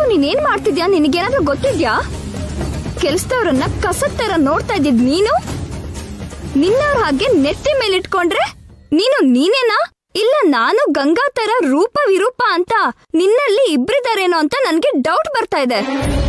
ನೀನೇನ್ ಮಾಡ್ತಿದ್ಯಾ ನಿನಗೇನಾದ್ರೂ ಗೊತ್ತಿದ್ಯಾ ಕೆಲ್ಸದವ್ರನ್ನ ಕಸದ್ ತರ ನೋಡ್ತಾ ಇದ್ದಿದ್ ನೀನು ನಿನ್ನವ್ರ ಹಾಗೆ ನೆತ್ತಿ ಮೇಲಿಟ್ಕೊಂಡ್ರೆ ನೀನು ನೀನೇನಾ ಇಲ್ಲ ನಾನು ಗಂಗಾ ತರ ರೂಪ ವಿರೂಪ ಅಂತ ನಿನ್ನಲ್ಲಿ ಇಬ್ರಿದಾರೇನೋ ಅಂತ ನನ್ಗೆ ಡೌಟ್ ಬರ್ತಾ ಇದೆ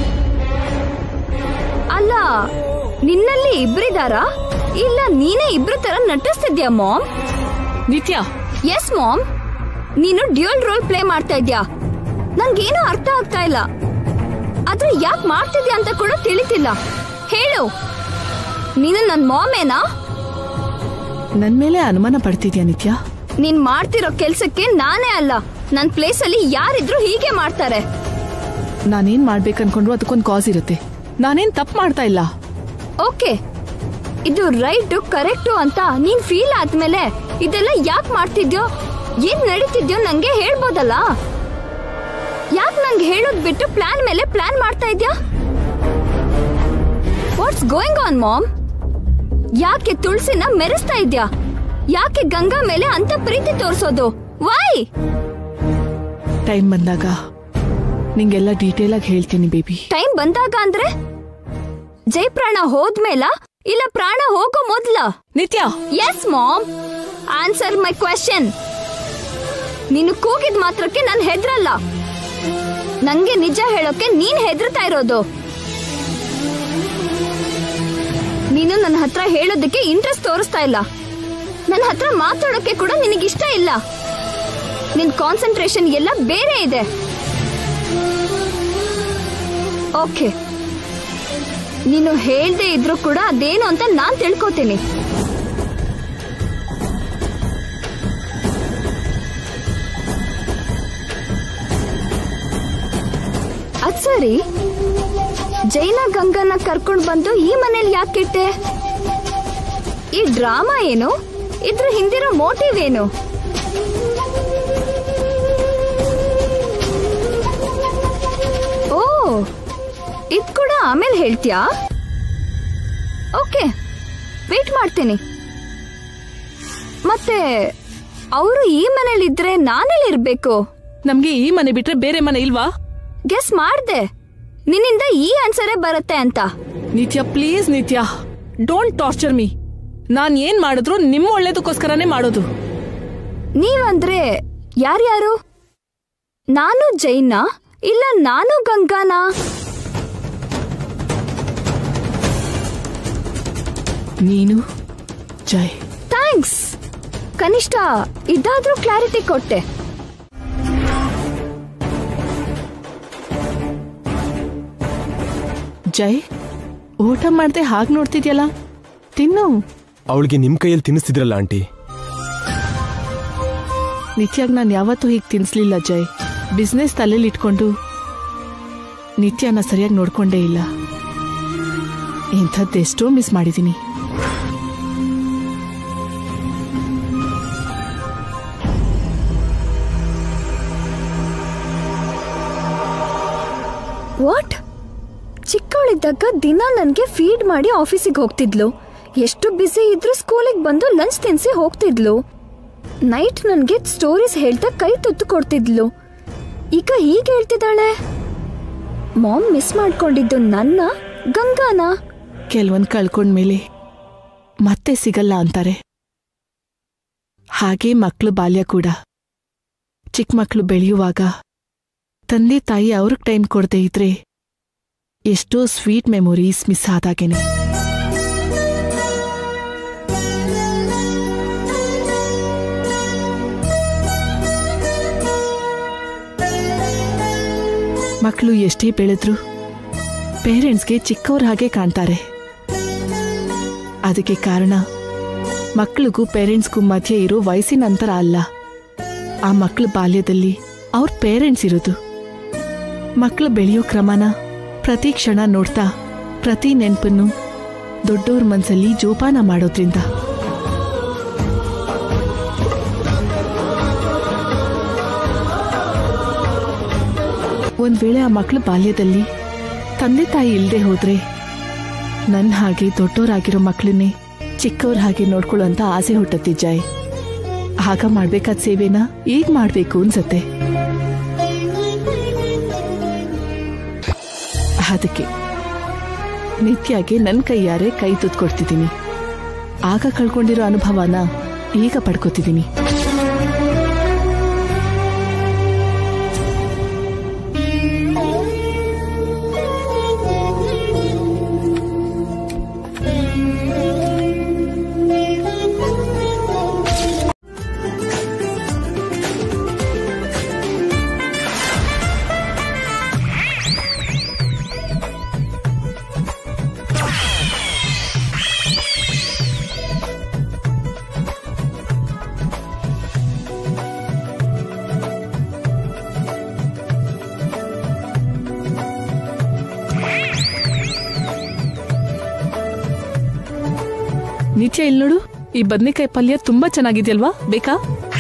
ಅಲ್ಲ ನಿನ್ನಲ್ಲಿ ಇಬ್ರಿದಾರಾ ಇಲ್ಲ ನೀನೇ ಇಬ್ರು ತರ ನಟಿಸ್ತಿದ್ಯಾ ಮಾಮ್ ನಿತ್ಯ ಎಸ್ ಮಾಮ್ ನೀನು ಡ್ಯೂಯಲ್ ರೋಲ್ ಪ್ಲೇ ಮಾಡ್ತಾ ಇದ್ಯಾ ನಂಗೇನು ಅರ್ಥ ಆಗ್ತಾ ಇಲ್ಲ ಆದ್ರೆ ಯಾಕೆ ಮಾಡ್ತಿದ್ಯಾ ಅಂತ ಕೂಡ ತಿಳಿತಿಲ್ಲ ಹೇಳು ನೀನು ನನ್ ಮಾಮೇನಾ ನನ್ ಮೇಲೆ ಅನುಮಾನ ಪಡ್ತಿದ್ಯಾ ನಿತ್ಯ ನೀನ್ ಮಾಡ್ತಿರೋ ಕೆಲ್ಸಕ್ಕೆ ನಾನೇ ಅಲ್ಲ ನನ್ ಪ್ಲೇಸ್ ಅಲ್ಲಿ ಯಾರಿದ್ರು ಹೀಗೆ ಮಾಡ್ತಾರೆ ನಾನೇನ್ ಮಾಡ್ಬೇಕನ್ಕೊಂಡ್ರು ಅದಕ್ಕೊಂದ್ ಕಾಸ್ ಇರುತ್ತೆ ನಾನೇನ್ ತಪ್ಪು ಮಾಡ್ತಾ ಇಲ್ಲ ಓಕೆ ಇದು ರೈಟ್ ಕರೆಕ್ಟು ಅಂತ ನೀನ್ ಫೀಲ್ ಆದ್ಮೇಲೆ ಇದೆಲ್ಲ ಯಾಕೆ ಮಾಡ್ತಿದ್ಯೋ ಏನ್ ನಡೀತಿದ್ಯೋ ನಂಗೆ ಹೇಳ್ಬೋದಲ್ಲ ಯಾಕೆ ನಂಗೆ ಹೇಳೋದ್ ಬಿಟ್ಟು ಪ್ಲಾನ್ ಮೇಲೆ ಪ್ಲಾನ್ ಮಾಡ್ತಾ ಇದ್ಯಾ ವಾಟ್ಸ್ ಗೋಯಿಂಗ್ ಆನ್ ಮಾಮ್ ಯಾಕೆ ತುಳಸಿನ ಮೆರೆಸ್ತಾ ಇದ್ಯಾ ಯಾಕೆ ಗಂಗಾ ಮೇಲೆ ಅಂತ ಪ್ರೀತಿ ತೋರ್ಸೋದು ವೈ ಟೈಮ್ ಬಂದಾಗ ನಿಂಗೆಲ್ಲ ಡೀಟೇಲ್ ಆಗಿ ಹೇಳ್ತೀನಿ ಬೇಬಿ ಟೈಮ್ ಬಂದಾಗ ಅಂದ್ರೆ ಜಯಪ್ರಾಣ ಹೋದ್ಮೇಲ ಇಲ್ಲ ಪ್ರಾಣ ಹೋಗೋ ಮೊದ್ಲ Nitya yes ma'am answer my question ನೀನು ಕೂಗಿದ್ ಮಾತ್ರಕ್ಕೆ ನಾನು ಹೆದ್ರಲ್ಲ ನಂಗೆ ನಿಜ ಹೇಳೋಕೆ ನೀನ್ ಹೆದರ್ತಾ ಇರೋದು ನೀನು ನನ್ನ ಹತ್ರ ಹೇಳೋದಕ್ಕೆ ಇಂಟ್ರೆಸ್ಟ್ ತೋರಿಸ್ತಾ ಇಲ್ಲ ನನ್ನ ಹತ್ರ ಮಾತಾಡೋಕೆ ಕೂಡ ನಿನಗಿಷ್ಟ ಇಲ್ಲ ನಿನ್ ಕಾನ್ಸಂಟ್ರೇಷನ್ ಎಲ್ಲ ಬೇರೆ ಇದೆ ಓಕೆ ನೀನು ಹೇಳ್ದೆ ಇದ್ರು ಕೂಡ ಅದೇನು ಅಂತ ನಾನ್ ತಿಳ್ಕೊತೀನಿ ಅದ್ ಸರಿ ಜೈನ ಗಂಗನ ಕರ್ಕೊಂಡ್ ಬಂದು ಈ ಮನೇಲಿ ಯಾಕಿಟ್ಟೆ ಈ ಡ್ರಾಮಾ ಏನು ಇದ್ರ ಹಿಂದಿರೋ ಮೋಟಿವ್ ಏನು ಓ ಇದ್ ಕೂಡ ಆಮೇಲೆ ಹೇಳ್ತೀಯಾ ಓಕೆ ವೇಟ್ ಮಾಡ್ತೀನಿ ಮತ್ತೆ ಅವರು ಈ ಮನೇಲಿದ್ರೆ ನಾನೆಲ್ಲಿರ್ಬೇಕು ನಮ್ಗೆ ಈ ಮನೆ ಬಿಟ್ರೆ ಬೇರೆ ಮನೆ ಇಲ್ವಾ ಗೆಸ್ ಮಾಡ್ದೆ ನಿನ್ನಿಂದ ಈ ಆನ್ಸರೇ ಬರುತ್ತೆ ಅಂತ ನಿತ್ಯ ಪ್ಲೀಸ್ ನಿತ್ಯ ಡೋಂಟ್ ಟಾರ್ಚರ್ ಮೀ ನಾನ್ ಏನ್ ಮಾಡಿದ್ರು ನಿಮ್ಮ ಒಳ್ಳೇದಕ್ಕೋಸ್ಕರನೇ ಮಾಡೋದು ನೀವಂದ್ರೆ ಯಾರ್ಯಾರು ನಾನು ಜೈನ ಇಲ್ಲ ನಾನು ಗಂಗಾನಾ ನೀನು ಜೈ ಥ್ಯಾಂಕ್ಸ್ ಕನಿಷ್ಠ ಇದಾದ್ರೂ ಕ್ಲಾರಿಟಿ ಕೊಟ್ಟೆ ಜೈ ಊಟ ಮಾಡ್ದೆ ಹಾಗೆ ನೋಡ್ತಿದ್ಯಲ್ಲ ತಿನ್ನು ಅವಳಿಗೆ ನಿಮ್ ಕೈಯಲ್ಲಿ ತಿನ್ನಿಸ್ತಿದ್ರಲ್ಲ ಆಂಟಿ ನಿತ್ಯಾಗ್ ನಾನು ಯಾವತ್ತೂ ಹೀಗೆ ತಿನ್ಸ್ಲಿಲ್ಲ ಜೈ ಬಿಸ್ನೆಸ್ ತಲೆಯಲ್ಲಿ ಇಟ್ಕೊಂಡು ನಿತ್ಯನ ಸರಿಯಾಗಿ ನೋಡ್ಕೊಂಡೇ ಇಲ್ಲ ಇಂಥದ್ದೆಷ್ಟೋ ಮಿಸ್ ಮಾಡಿದ್ದೀನಿ ವಾಟ್ ಚಿಕ್ಕವಳಿದ್ದಾಗ ದಿನ ನನಗೆ ಫೀಡ್ ಮಾಡಿ ಆಫೀಸಿಗೆ ಹೋಗ್ತಿದ್ಲು ಎಷ್ಟು ಬ್ಯುಸಿ ಇದ್ರೂ ಸ್ಕೂಲಿಗೆ ಬಂದು ಲಂಚ್ ತಿನ್ಸಿ ಹೋಗ್ತಿದ್ಲು ನೈಟ್ ನನಗೆ ಸ್ಟೋರೀಸ್ ಹೇಳ್ತಾ ಕೈ ತುತ್ತು ಕೊಡ್ತಿದ್ಲು ಈಗ ಹೀಗೆ ಹೇಳ್ತಿದ್ದಾಳೆ ಮಾಮ್ ಮಿಸ್ ಮಾಡ್ಕೊಂಡಿದ್ದು ನನ್ನ ಗಂಗಾನ ಕೆಲವೊಂದು ಕಳ್ಕೊಂಡ್ಮೇಲೆ ಮತ್ತೆ ಸಿಗಲ್ಲ ಅಂತಾರೆ ಹಾಗೆ ಮಕ್ಕಳು ಬಾಲ್ಯ ಕೂಡ ಚಿಕ್ಕ ಮಕ್ಕಳು ಬೆಳೆಯುವಾಗ ತಂದೆ ತಾಯಿ ಅವ್ರಿಗೆ ಟೈಮ್ ಕೊಡದೇ ಇದ್ರೆ ಎಷ್ಟೋ ಸ್ವೀಟ್ ಮೆಮೊರೀಸ್ ಮಿಸ್ ಆದಾಗೇನೆ ಮಕ್ಕಳು ಎಷ್ಟೇ ಬೆಳೆದ್ರು ಪೇರೆಂಟ್ಸ್ಗೆ ಚಿಕ್ಕವ್ರ ಹಾಗೆ ಕಾಣ್ತಾರೆ ಅದಕ್ಕೆ ಕಾರಣ ಮಕ್ಕಳಿಗೂ ಪೇರೆಂಟ್ಸ್ಗೂ ಮಧ್ಯೆ ಇರೋ ವಯಸ್ಸಿನ ಅಂತರ ಅಲ್ಲ ಆ ಮಕ್ಕಳ ಬಾಲ್ಯದಲ್ಲಿ ಅವ್ರ ಪೇರೆಂಟ್ಸ್ ಇರೋದು ಮಕ್ಕಳು ಬೆಳೆಯೋ ಕ್ರಮನ ಪ್ರತಿ ಕ್ಷಣ ನೋಡ್ತಾ ಪ್ರತಿ ನೆನಪನ್ನು ದೊಡ್ಡವ್ರ ಮನ್ಸಲ್ಲಿ ಜೋಪಾನ ಮಾಡೋದ್ರಿಂದ ಒಂದ್ ವೇಳೆ ಆ ಮಕ್ಕಳ ಬಾಲ್ಯದಲ್ಲಿ ತಂದೆ ತಾಯಿ ಇಲ್ಲದೆ ಹೋದ್ರೆ ನನ್ನ ಹಾಗೆ ದೊಡ್ಡವರಾಗಿರೋ ಮಕ್ಕಳನ್ನೇ ಚಿಕ್ಕವ್ರ ಹಾಗೆ ನೋಡ್ಕೊಳ್ಳೋ ಅಂತ ಆಸೆ ಹುಟ್ಟತ್ತಿ ಜಾಯ್ ಆಗ ಮಾಡ್ಬೇಕಾದ ಸೇವೆನ ಈಗ ಮಾಡ್ಬೇಕು ಅನ್ಸತ್ತೆ ಅದಕ್ಕೆ ನಿತ್ಯಾಗೆ ನನ್ನ ಕೈಯಾರೆ ಕೈ ತುತ್ತು ಕೊಡ್ತಿದ್ದೀನಿ ಆಗ ಕಳ್ಕೊಂಡಿರೋ ಅನುಭವನ ಈಗ ಪಡ್ಕೋತಿದ್ದೀನಿ ನಿತ್ಯ ಇಲ್ಲಿ ನೋಡು ಈ ಬದ್ನೆಕಾಯಿ ಪಲ್ಯ ತುಂಬಾ ಚೆನ್ನಾಗಿದೆಯಲ್ವಾ ಬೇಕಾ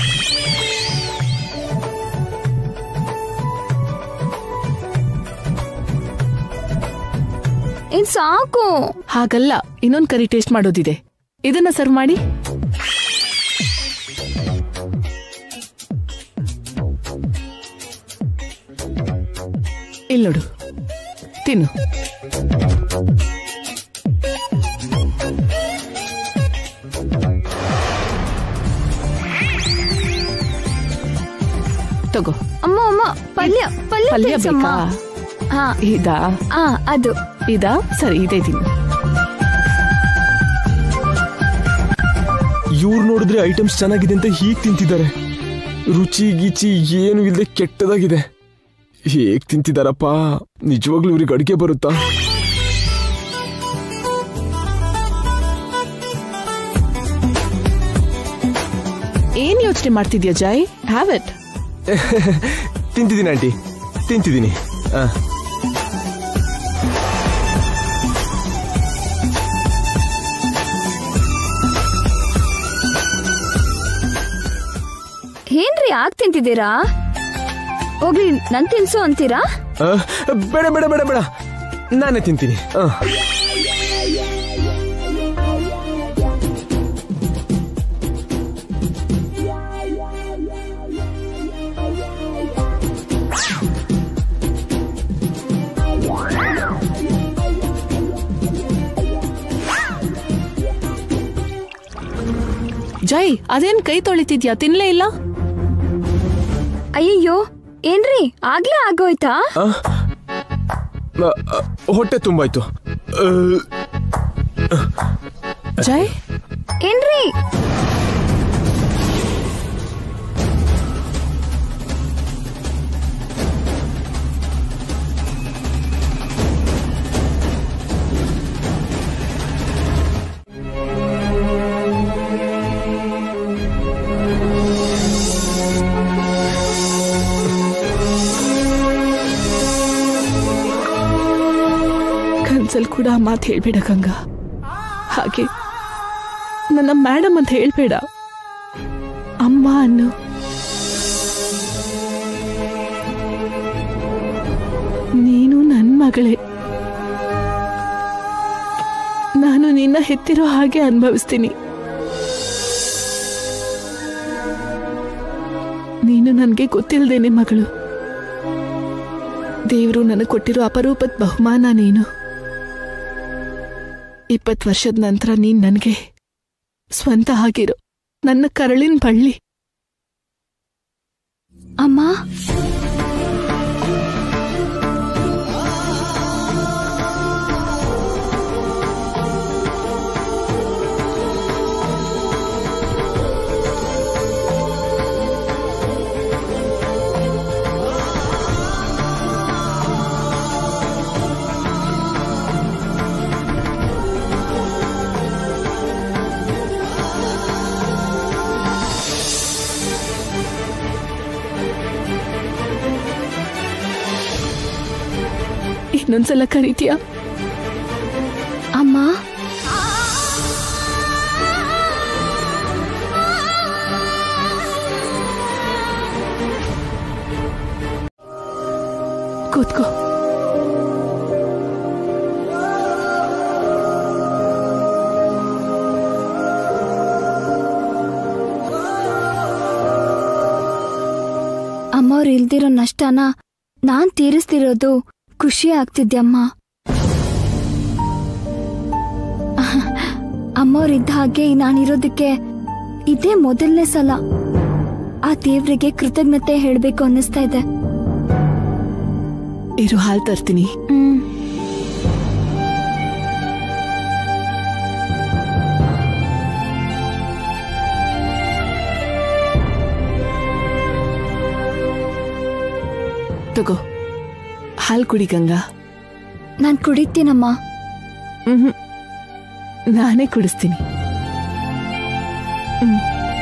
ಇನ್ ಸಾಕು ಹಾಗಲ್ಲ ಇನ್ನೊಂದ್ ಕರಿ ಟೇಸ್ಟ್ ಮಾಡೋದಿದೆ ಇದನ್ನ ಸರ್ವ್ ಮಾಡಿ ಇಲ್ಲಿ ನೋಡು ತಿನ್ನು ತಗೋ ಅಮ್ಮ ಅಮ್ಮ ಪಲ್ಯ ಪಲ್ಯ ಪಲ್ಯ ತಿನ್ಸಮ್ಮ. ಬೇಕಾ ಹಾ ಇದಾ ಆ ಅದು ಇದಾ ಸರಿ ಇದೆ ತಿನ್ನು ಇವ್ರು ನೋಡಿದ್ರೆ ಐಟಮ್ಸ್ ಚೆನ್ನಾಗಿದೆ ಅಂತ ಹೀಗ್ ತಿಂತಿದ್ದಾರೆ ರುಚಿ ಗೀಚಿ ಏನು ಇಲ್ಲದೆ ಕೆಟ್ಟದಾಗಿದೆ ಹೇಗ್ ತಿಂತಿದಾರಪ್ಪ ನಿಜವಾಗ್ಲೂ ಇವ್ರಿಗೆ ಅಡಿಗೆ ಬರುತ್ತಾ ಏನ್ ಯೋಚನೆ ಮಾಡ್ತಿದ್ಯಾ ಜಾಯ್ ಹ್ಯಾವ್ ಇಟ್ ತಿಂತಿದ್ದೀನಿ ಆಂಟಿ ತಿಂತಿದ್ದೀನಿ ಆ. ಏನ್ರಿ ಯಾಕೆ ತಿಂತಿದ್ದೀರಾ ಹೋಗ್ಲಿ ನನ್ ತಿನ್ಸು ಅಂತೀರಾ ಆ, ಬೇಡ ಬೇಡ ಬೇಡ ಬೇಡ ನಾನೇ ತಿಂತೀನಿ ಆ. ಜೈ ಅದೇನ್ ಕೈ ತೊಳಿತಿದ್ಯಾ ತಿನ್ಲೇ ಇಲ್ಲ ಅಯ್ಯಯ್ಯೋ ಏನ್ರಿ ಆಗ್ಲೇ ಆಗೋಯ್ತಾ ಆ? ಆ, ಆ, ಹೊಟ್ಟೆ ತುಂಬಾಯ್ತು ಆ, ಜೈ ಏನ್ರಿ ಕನ್ಸಲ್ ಕೂಡ ಆ ಮಾತು ಹೇಳ್ಬೇಡ ಗಂಗಾ ಹಾಗೆ ನನ್ನ ಮೇಡಮ್ ಅಂತ ಹೇಳ್ಬೇಡ ಅಮ್ಮ ಅನ್ನು ನೀನು ನನ್ನ ಮಗಳೇ ನಾನು ನಿನ್ನ ಹೆತ್ತಿರೋ ಹಾಗೆ ಅನುಭವಿಸ್ತೀನಿ ನೀನು ನನಗೆ ಗೊತ್ತಿಲ್ಲದೇನೆ ಮಗಳು ದೇವರು ನನಗೆ ಕೊಟ್ಟಿರೋ ಅಪರೂಪದ ಬಹುಮಾನ ನೀನು ಇಪ್ಪತ್ತು ವರ್ಷದ ನಂತರ ನೀನ್ ನನಗೆ ಸ್ವಂತ ಆಗಿರೋ ನನ್ನ ಕರಳಿನ ಬಳ್ಳಿ ಅಮ್ಮ ಇನ್ನೊಂದ್ಸಲ ಕರೀತೀಯಾ ಅಮ್ಮ ಕೂತ್ಕೋ ಅಮ್ಮವ್ರು ಇಲ್ದಿರೋ ನಷ್ಟನ ನಾನ್ ತೀರಿಸ್ತಿರೋದು ಖುಷಿ ಆಗ್ತಿದ್ಯಮ್ಮ ಅಮ್ಮವ್ರಿದ್ದ ಹಾಗೆ ನಾನಿರೋದಕ್ಕೆ ಇದೇ ಮೊದಲನೇ ಸಲ ಆ ದೇವ್ರಿಗೆ ಕೃತಜ್ಞತೆ ಹೇಳ್ಬೇಕು ಅನ್ನಿಸ್ತಾ ಇದೆ ಇರು ಹಾಲು ತರ್ತೀನಿ ಹ್ಮ್ ತಗೋ ಹಾಲು ಕುಡಿ ಗಂಗಾ ನಾನ್ ಕುಡಿತೀನಮ್ಮ ಮ್ಹೂ. ನಾನೇ ಕುಡಿಸ್ತೀನಿ ಹ್ಮ್.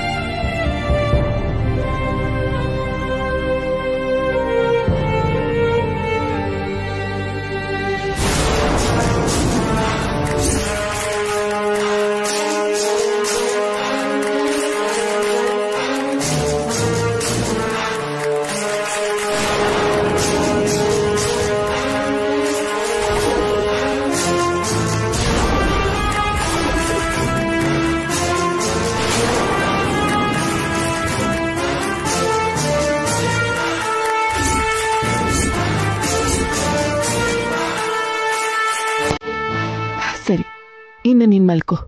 ಸರಿ ಇನ್ನು ನೀನ್ ಮಲ್ಕೋ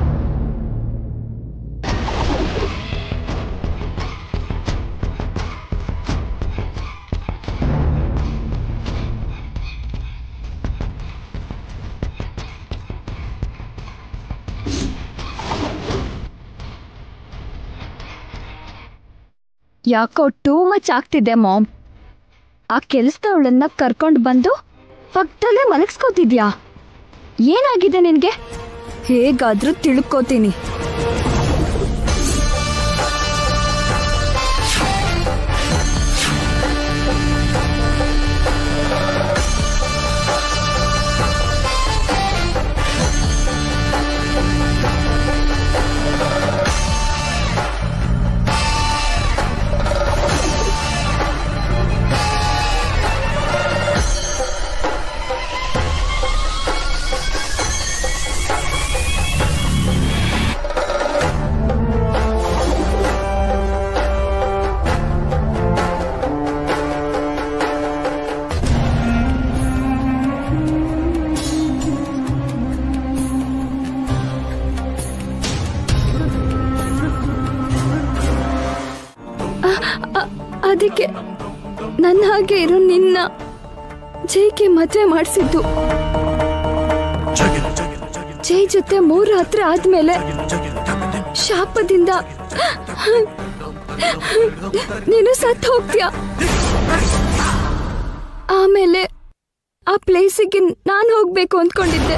ಯಾಕೋ ಟೂ ಮಚ್ ಆಗ್ತಿದೆ ಮಾಮ್ ಆ ಕೆಲ್ಸದವಳನ್ನ ಕರ್ಕೊಂಡು ಬಂದು ಪಕ್ಕದಲ್ಲೇ ಮಲಗಿಸ್ಕೋತಿದ್ಯಾ ಏನಾಗಿದೆ ನಿನ್ಗೆ ಹೇಗಾದ್ರೂ ತಿಳ್ಕೋತೀನಿ ಅ- ಅದಕ್ಕೆ ನನ್ನ ಹಾಗೆ ಇರೋ ನಿನ್ನ ಜೈಗೆ ಮದ್ವೆ ಮಾಡಿಸಿದ್ದು ಜೈ ಜೊತೆ ಮೂರು ರಾತ್ರಿ ಆದ್ಮೇಲೆ ಶಾಪದಿಂದ ನೀನು ಸತ್ತು ಹೋಗ್ತೀಯ ಆಮೇಲೆ ಆ ಪ್ಲೇಸಿಗೆ ನಾನು ಹೋಗ್ಬೇಕು ಅಂದ್ಕೊಂಡಿದ್ದೆ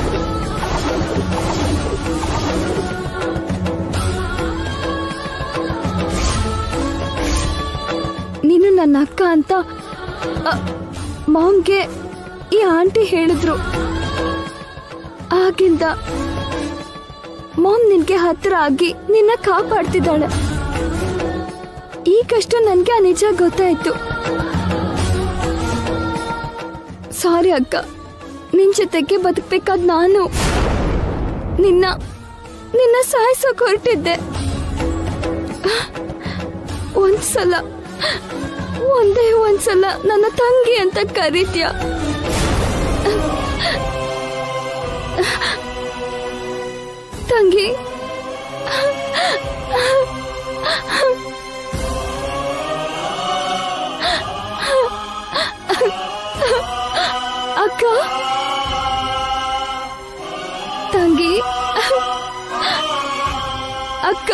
ನೀನು ನನ್ನ ಅಕ್ಕ ಅಂತ ಅ, ಮಾಮ್ಗೆ ಈ ಆಂಟಿ ಹೇಳಿದ್ರು ಆಗಿಂದ ಮಾಮ್ ನಿನ್ಗೆ ಹತ್ರ ಆಗಿ ನಿನ್ನ ಕಾಪಾಡ್ತಿದ್ದಾಳೆ ಈಗಷ್ಟು ನನ್ಗೆ ಆ ನಿಜ ಗೊತ್ತಾಯ್ತು ಸಾರಿ ಅಕ್ಕ ನಿನ್ ಜೊತೆಗೆ ಬದುಕ್ಬೇಕಾದ್ ನಾನು ನಿನ್ನ ನಿನ್ನ ಸಾಯಿಸೋಕ್ ಹೊರಟಿದ್ದೆ ಒಂದ್ಸಲ ಒಂದೇ ಒಂದ್ಸಲ ನನ್ನ ತಂಗಿ ಅಂತ ಕರೀತ್ಯ ತಂಗಿ ಅಕ್ಕ ತಂಗಿ ಅಕ್ಕ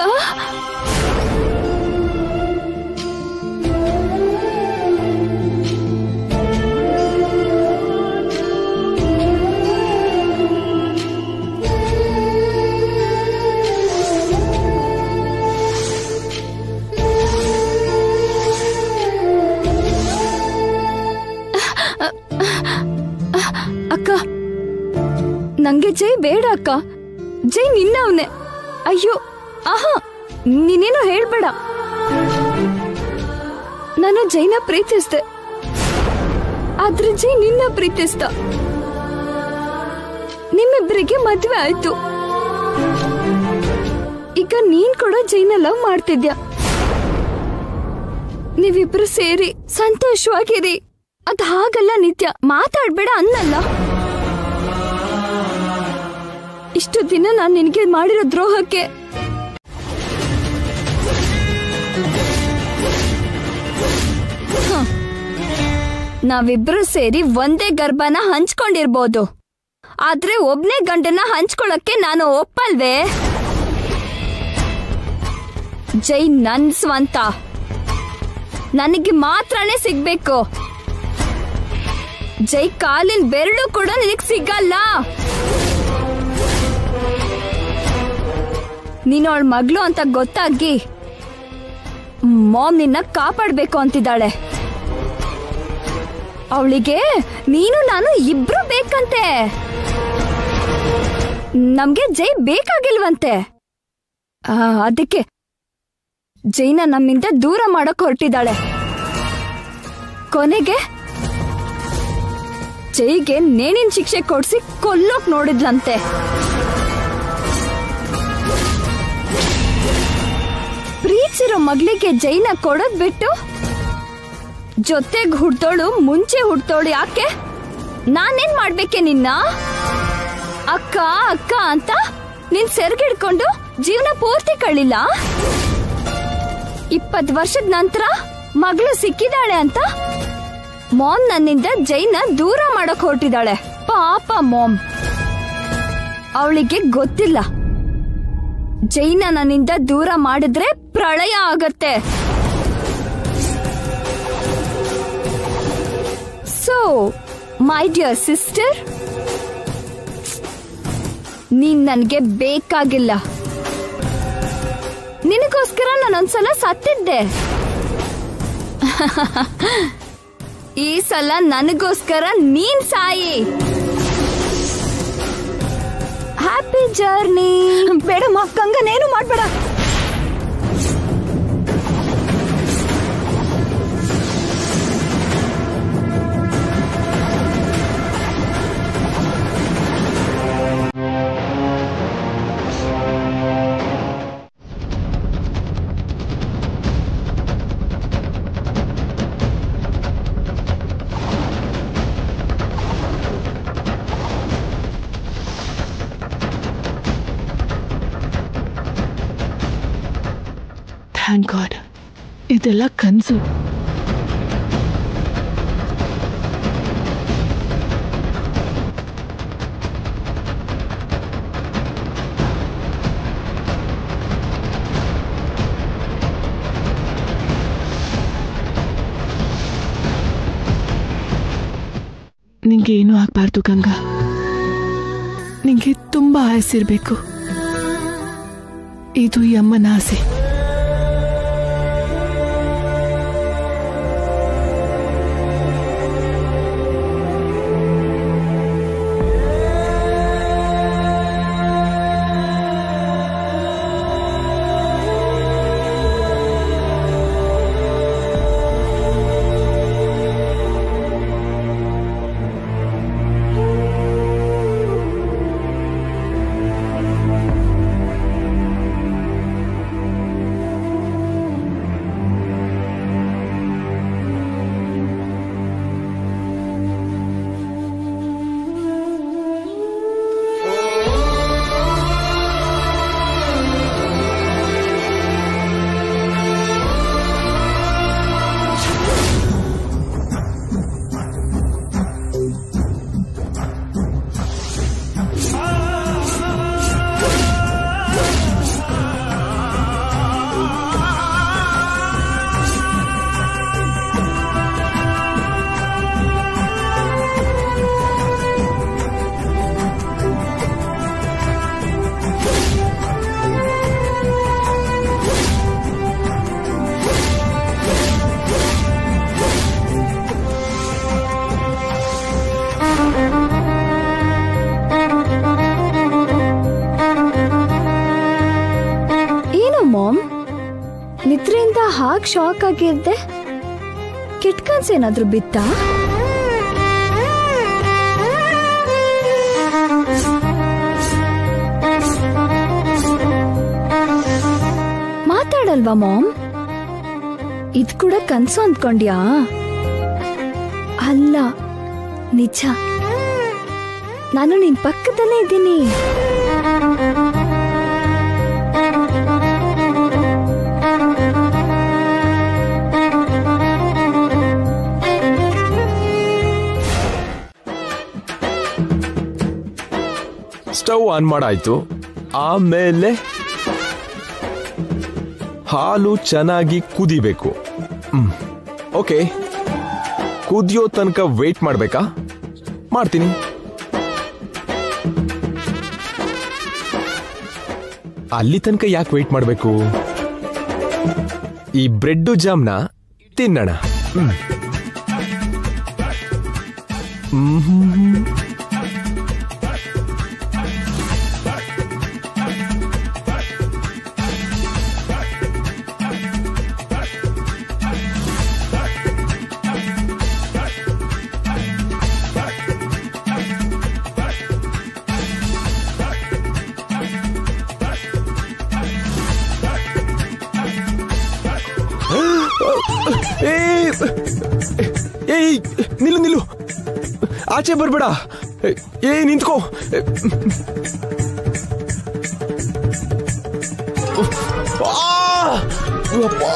ಅಕ್ಕ ನಂಗೆ ಜೈ ಬೇಡ ಅಕ್ಕ ಜೈ ನಿನ್ನವನೆ ಅಯ್ಯೋ ಆಹಾ ನೀನೇನು ಹೇಳ್ಬೇಡ ನಾನು ಜೈನ ಪ್ರೀತಿಸ್ದೆ ಆದ್ರೆ ಜೈ ನಿನ್ನ ಪ್ರೀತಿಸ್ದ ನಿಮ್ಮಿಬ್ಬರಿಗೆ ಮದ್ವೆ ಆಯ್ತು ಈಗ ನೀನ್ ಕೂಡ ಜೈನ ಲವ್ ಮಾಡ್ತಿದ್ಯಾ ನೀವಿಬ್ರು ಸೇರಿ ಸಂತೋಷವಾಗಿರಿ ಅದ್ ಹಾಗಲ್ಲ ನಿತ್ಯ ಮಾತಾಡ್ಬೇಡ ಅನ್ನಲ್ಲ ಇಷ್ಟು ದಿನ ನಾನು ನಿನಗೆ ಮಾಡಿರೋ ದ್ರೋಹಕ್ಕೆ ಹ. ನಾವಿಬ್ರು ಸೇರಿ ಒಂದೇ ಗರ್ಭನ ಹಂಚ್ಕೊಂಡಿರ್ಬೋದು ಆದ್ರೆ ಒಬ್ನೇ ಗಂಡನ ಹಂಚ್ಕೊಳಕ್ಕೆ ನಾನು ಒಪ್ಪಲ್ವೇ ಜೈ ನನ್ ಸ್ವಂತ ನನಗೆ ಮಾತ್ರನೇ ಸಿಗ್ಬೇಕು ಜೈ ಕಾಲಿನ ಬೆರಳು ಕೂಡ ನಿನಗ್ ಸಿಗಲ್ಲ ನೀನು ಅವಳ ಮಗಳು ಅಂತ ಗೊತ್ತಾಗಿ ಮಾಮ್ ನಿನ್ನ ಕಾಪಾಡ್ಬೇಕು ಅಂತಿದ್ದಾಳೆ ಅವಳಿಗೆ ನೀನು ನಾನು ಇಬ್ರು ಬೇಕಂತೆ ನಮ್ಗೆ ಜೈ ಬೇಕಾಗಿಲ್ವಂತೆ ಆ, ಅದಕ್ಕೆ ಜೈನ ನಮ್ಮಿಂದ ದೂರ ಮಾಡಕ್ ಹೊರಟಿದ್ದಾಳೆ ಕೊನೆಗೆ ಜೈಗೆ ನೇಣಿನ ಶಿಕ್ಷೆ ಕೊಡ್ಸಿ ಕೊಲ್ಲೋಕ್ ನೋಡಿದ್ಲಂತೆ ಪ್ರೀತಿಸಿರೋ ಮಗಳಿಗೆ ಜೈನ ಕೊಡೋದ್ ಬಿಟ್ಟು ಜೊತೆಗ್ ಹುಡ್ತೋಳು ಮುಂಚೆ ಹುಡ್ತೋಳು ಯಾಕೆ ನಾನೇನ್ ಮಾಡ್ಬೇಕೆ ನಿನ್ನ ಅಕ್ಕ ಅಕ್ಕ ಅಂತ ನಿನ್ ಸೆರ್ಗಿಡ್ಕೊಂಡು ಜೀವನ ಪೂರ್ತಿ ಕಳಿಲ್ಲ ಇಪ್ಪತ್ ವರ್ಷದ ನಂತರ ಮಗಳು ಸಿಕ್ಕಿದಾಳೆ ಅಂತ ಮಾಮ್ ನನ್ನಿಂದ ಜೈನ ದೂರ ಮಾಡಕ್ ಹೊರಟಿದ್ದಾಳೆ ಪಾಪ ಮಾಮ್ ಅವಳಿಗೆ ಗೊತ್ತಿಲ್ಲ ಜೈನ ನನ್ನಿಂದ ದೂರ ಮಾಡಿದ್ರೆ ಪ್ರಳಯ ಆಗತ್ತೆ ಸೊ ಮೈ ಡಿಯರ್ ಸಿಸ್ಟರ್ ನೀನ್ ನನ್ಗೆ ಬೇಕಾಗಿಲ್ಲ ನಿನಗೋಸ್ಕರ ನಾನೊಂದ್ಸಲ ಸತ್ತಿದ್ದೆ ಈ ಸಲ ನನಗೋಸ್ಕರ ನೀನ್ ಸಾಯಿ ಹ್ಯಾಪಿ ಜರ್ನಿ ಬೇಡಮ್ಮ ಕಂಗನೇನು ಮಾಡ್ಬೇಡ ಥ್ಯಾಂಕ್ ಗಾಡ್ ಇದೆಲ್ಲ ಕನಸು ನಿಂಗೆ ಏನೂ ಆಗ್ಬಾರ್ದು ಗಂಗಾ ನಿಂಗೆ ತುಂಬಾ ಆಯಸ್ಸಿರ್ಬೇಕು ಇದು ಈ ಅಮ್ಮನ ಆಸೆ ಏನು ಮಾಮ್ ನಿದ್ರೆಯಿಂದ ಹಾಗ್ ಶಾಕ್ ಆಗಿದ್ದೆ ಕೆಟ್ಟ ಕನ್ಸ್ ಏನಾದ್ರೂ ಬಿತ್ತಾ ಮಾತಾಡಲ್ವಾ ಮಾಮ್ ಇದ್ ಕೂಡ ಕನ್ಸು ಅಂದ್ಕೊಂಡ್ಯಾ ಅಲ್ಲ ನಿಜ ನಾನು ನಿನ್ ಪಕ್ಕದಲ್ಲೇ ಇದ್ದೀನಿ ಸ್ಟವ್ ಆನ್ ಮಾಡಾಯ್ತು ಆಮೇಲೆ ಹಾಲು ಚೆನ್ನಾಗಿ ಕುದಿಬೇಕು ಹ್ಮ್ ಓಕೆ ಕುದಿಯೋ ತನಕ ವೇಟ್ ಮಾಡ್ಬೇಕಾ ಮಾಡ್ತೀನಿ ಅಲ್ಲಿ ತನಕ ಯಾಕೆ ವೇಟ್ ಮಾಡಬೇಕು ಈ ಬ್ರೆಡ್ ಜಾಮ್ನ ತಿನ್ನೋಣ ಹ್ಮ್. ಮ್ಹ್ಮ್. ಏಯ್ ಏಯ್ ನಿಲ್ಲು ನಿಲ್ಲು ಆಚೆ ಬರ್ಬೇಡ ಏಯ್ ನಿಂತ್ಕೋ ಆ! ಅಪ್ಪಾ!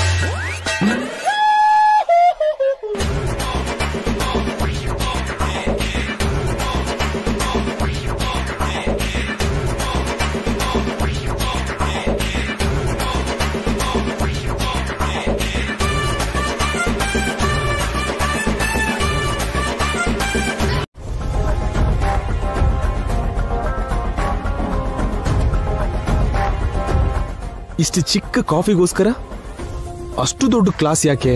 ಇಷ್ಟು ಚಿಕ್ಕ ಕಾಫಿಗೋಸ್ಕರ ಅಷ್ಟು ದೊಡ್ಡ ಕ್ಲಾಸ್ ಯಾಕೆ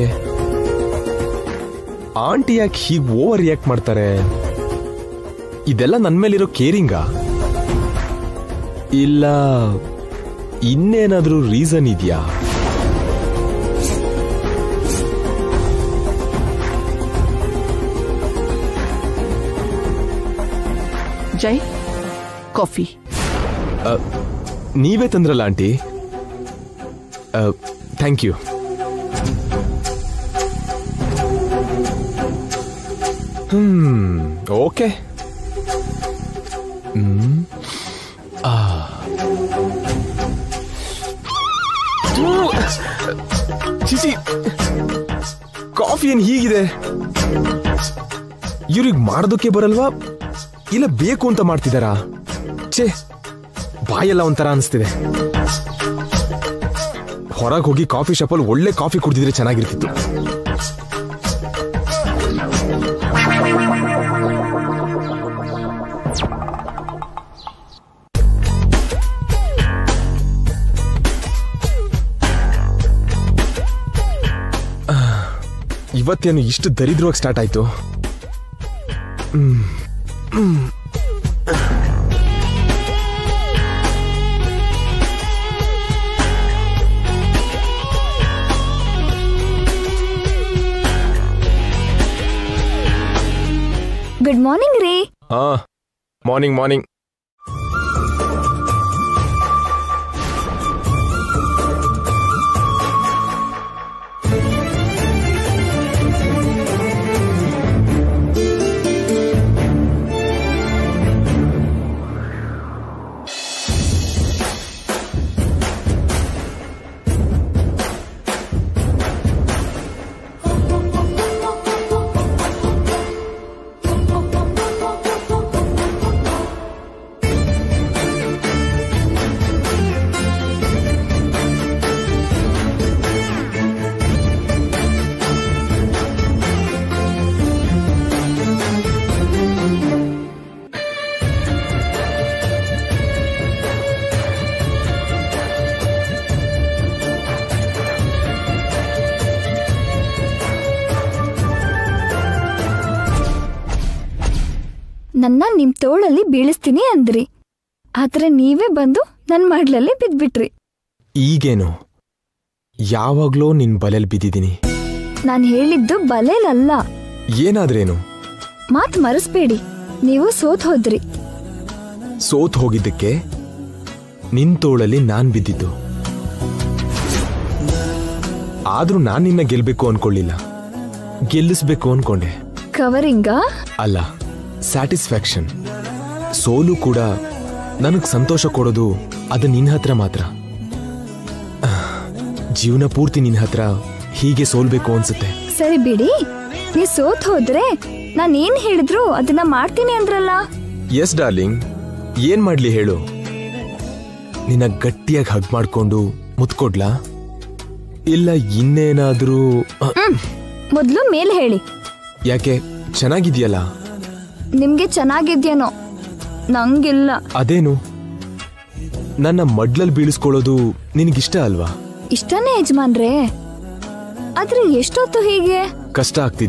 ಆಂಟಿ ಯಾಕೆ ಹೀಗೆ ಓವರ್ ರಿಯಾಕ್ಟ್ ಮಾಡ್ತಾರೆ ಇದೆಲ್ಲ ನನ್ ಮೇಲಿರೋ ಕೇರಿಂಗಾ ಇಲ್ಲ ಇನ್ನೇನಾದ್ರೂ ರೀಸನ್ ಇದೆಯಾ ಜೈ ಕಾಫಿ ನೀವೇ ತಂದ್ರಲ್ಲ aunty thank you hmm okay hmm ಆ. ಥೂ, ಚಿಚಿ ಕಾಫಿ ಏನ್ ಹೀಗಿದೆ ಇವ್ರಿಗೆ ಮಾಡೋದಕ್ಕೆ ಬರಲ್ವಾ ಇಲ್ಲ ಬೇಕು ಅಂತ ಮಾಡ್ತಿದಾರಾ ಛೇ ಬಾಯೆಲ್ಲ ಒಂಥರ ಅನಿಸ್ತಿದೆ ಹೊರಗೆ ಹೋಗಿ ಕಾಫಿ ಶಾಪಲ್ಲಿ ಒಳ್ಳೆ ಕಾಫಿ ಕುಡಿದಿದ್ರೆ ಚೆನ್ನಾಗಿರ್ತಿತ್ತು ಆ, ಇವತ್ತೇನು ಇಷ್ಟು ದರಿದ್ರವಾಗಿ ಸ್ಟಾರ್ಟ್ ಆಯ್ತು ಗುಡ್ ಮಾರ್ನಿಂಗ್ ರೀ ಹಾ ಮಾರ್ನಿಂಗ್ ಮಾರ್ನಿಂಗ್ ನನ್ನ ನಿಮ್ ತೋಳಲ್ಲಿ ಬೀಳಿಸ್ತೀನಿ ಅಂದ್ರಿ ಆದ್ರೆ ನೀವೇ ಬಂದು ನನ್ ಮಾಡ್ಲಲ್ಲಿ ಬಿದ್ಬಿಟ್ರಿ ಈಗೇನು ಯಾವಾಗ್ಲೋ ನಿನ್ ಬಲೆಲ್ ಬಿದ್ದಿದ್ದೀನಿ ನಾನ್ ಹೇಳಿದ್ದು ಬಲೇಲಲ್ಲ ಏನಾದ್ರೇನು ಮಾತ್ ಮರೆಸ್ಬೇಡಿ ನೀವು ಸೋತ್ ಹೋದ್ರಿ ಸೋತ್ ಹೋಗಿದ್ದಕ್ಕೆ ನಿನ್ ತೋಳಲ್ಲಿ ನಾನ್ ಬಿದ್ದಿದ್ದು ಆದ್ರೂ ನಾನ್ ನಿನ್ನ ಗೆಲ್ಬೇಕು ಅನ್ಕೊಳ್ಳಿಲ್ಲ ಗೆಲ್ಲಿಸ್ಬೇಕು ಅನ್ಕೊಂಡೆ ಕವರಿಂಗಾ ಅಲ್ಲ ಸ್ಯಾಟಿಸ್ಫ್ಯಾಕ್ಷನ್ ಸೋಲು ಕೂಡ ನನಗ್ ಸಂತೋಷ ಕೊಡೋದು ಅದು ನಿನ್ನ ಹತ್ರ ಮಾತ್ರ ಆಹ್, ಜೀವನ ಪೂರ್ತಿ ನಿನ್ನ ಹತ್ರ ಹೀಗೆ ಸೋಲ್ಬೇಕು ಅನ್ಸುತ್ತೆ ಸರಿ ಬಿಡಿ ನೀವ್ ಸೋತ್ ಹೋದ್ರೆ ನಾನ್ ಏನ್ ಹೇಳಿದ್ರು ಅದನ್ನ ಮಾಡ್ತೀನಿ ಅಂದ್ರಲ್ಲ ಎಸ್ ಡಾರ್ಲಿಂಗ್ ಏನ್ ಮಾಡ್ಲಿ ಹೇಳು ನಿನ್ನ ಗಟ್ಟಿಯಾಗಿ ಹಗ್ ಮಾಡ್ಕೊಂಡು ಮುತ್ಕೊಡ್ಲಾ ಇಲ್ಲ ಇನ್ನೇನಾದ್ರೂ ಅಹ್, ಮೊದಲು ಮೇಲ್ ಹೇಳಿ ಯಾಕೆ ಚೆನ್ನಾಗಿದ್ಯಲ್ಲ ನಿಮ್ಗೆ ಚೆನ್ನಾಗಿದ್ಯೇನೋ ನಂಗಿಲ್ಲ ಅದೇನು ನನ್ನ ಮಡ್ಲಲ್ಲಿ ಬೀಳಿಸ್ಕೊಳ್ಳೋದು ನಿನಗಿಷ್ಟ ಅಲ್ವಾ ಇಷ್ಟನೇ ಯಜಮಾನ್ರೇ ಆದ್ರೆ ಎಷ್ಟೊತ್ತು ಹೀಗೆ ಕಷ್ಟ ಆಗ್ತಿದೆ